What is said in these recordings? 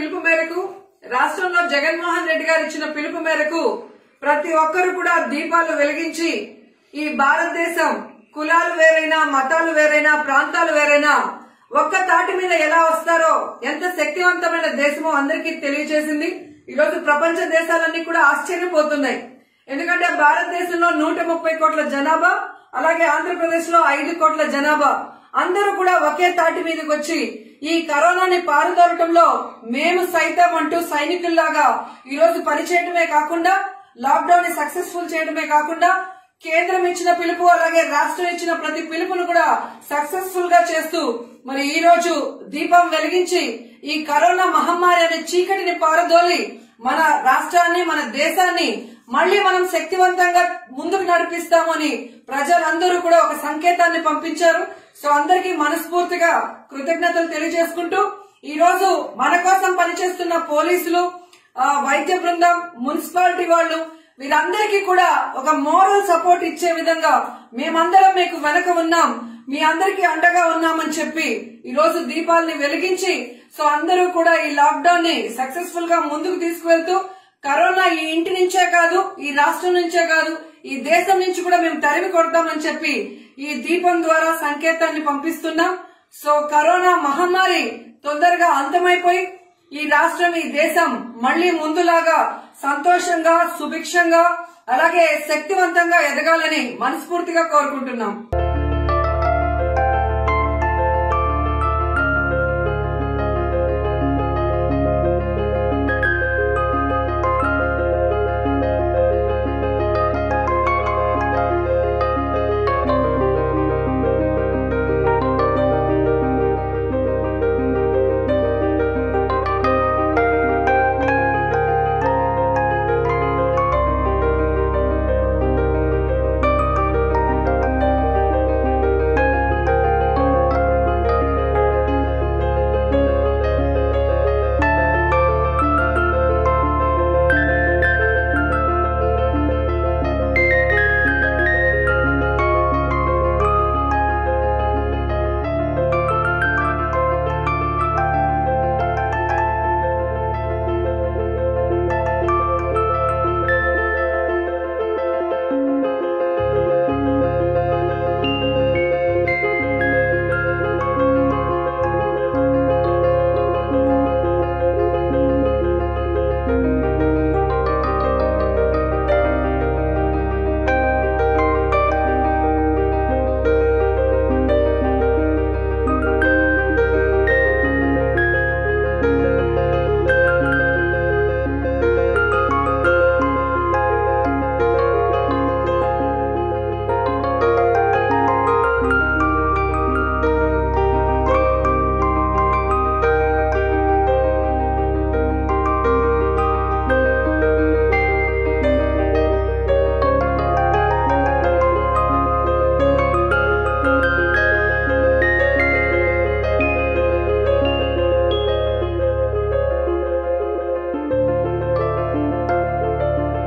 పిలుపు మేరకు రాష్ట్రంలో జగన్మోహన్ రెడ్డి గారు ఇచ్చిన పిలుపు మేరకు ప్రతి ఒక్కరు కూడా దీపాలు వెలిగించి ఈ భారతదేశం కులాలు వేరైనా మతాలు వేరైనా ప్రాంతాలు వేరైనా ఒక్క తాటి మీద ఎలా వస్తారో ఎంత శక్తివంతమైన దేశమో అందరికీ తెలియజేసింది ఈరోజు ప్రపంచ దేశాలన్నీ కూడా ఆశ్చర్యపోతున్నాయి ఎందుకంటే భారతదేశంలో నూట ముప్పై కోట్ల జనాభా అలాగే ఆంధ్రప్రదేశ్ లో ఐదు కోట్ల జనాభా అందరూ కూడా ఒకే తాటి మీదకి వచ్చి ఈ కరోనాని పారుదోలటంలో మేము సైతం అంటూ సైనికుల్లాగా ఈ రోజు పనిచేయడమే కాకుండా లాక్డౌన్ ని సక్సెస్ఫుల్ చేయడమే కాకుండా కేంద్రం ఇచ్చిన పిలుపు అలాగే రాష్ట్రం ఇచ్చిన ప్రతి పిలుపును కూడా సక్సెస్ఫుల్ గా చేస్తూ మరి ఈ రోజు దీపం వెలిగించి ఈ కరోనా మహమ్మారి అనే చీకటిని పారదోలి మన రాష్ట్రాన్ని మన దేశాన్ని మళ్ళీ మనం శక్తివంతంగా ముందుకు నడిపిస్తామని ప్రజలందరూ కూడా ఒక సంకేతాన్ని పంపించారు సో అందరికీ మనస్ఫూర్తిగా కృతజ్ఞతలు తెలియజేసుకుంటూ ఈ రోజు మన కోసం పనిచేస్తున్న పోలీసులు ఆ, వైద్య బృందం మున్సిపాలిటీ వాళ్ళు వీరందరికీ కూడా ఒక మోరల్ సపోర్ట్ ఇచ్చే విధంగా మేమందరం మీకు వెనక ఉన్నాం మీ అందరికీ అండగా ఉన్నామని చెప్పి ఈ రోజు దీపాలని వెలిగించి సో అందరూ కూడా ఈ లాక్డౌన్ ని సక్సెస్ఫుల్ గా ముందుకు తీసుకువెళ్తూ కరోనా ఈ ఇంటి నుంచే కాదు ఈ రాష్ట్రం నుంచే కాదు ఈ దేశం నుంచి కూడా మేము తరిమి కొడతామని చెప్పి ఈ దీపం ద్వారా సంకేతాన్ని పంపిస్తున్నాం సో కరోనా మహమ్మారి తొందరగా అంతమైపోయి ఈ రాష్ట్రం ఈ దేశం మళ్లీ ముందులాగా సంతోషంగా సుభిక్షంగా అలాగే శక్తివంతంగా ఎదగాలని మనస్ఫూర్తిగా కోరుకుంటున్నాం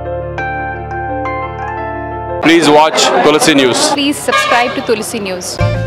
Please watch Tulsi News. Please subscribe to Tulsi News.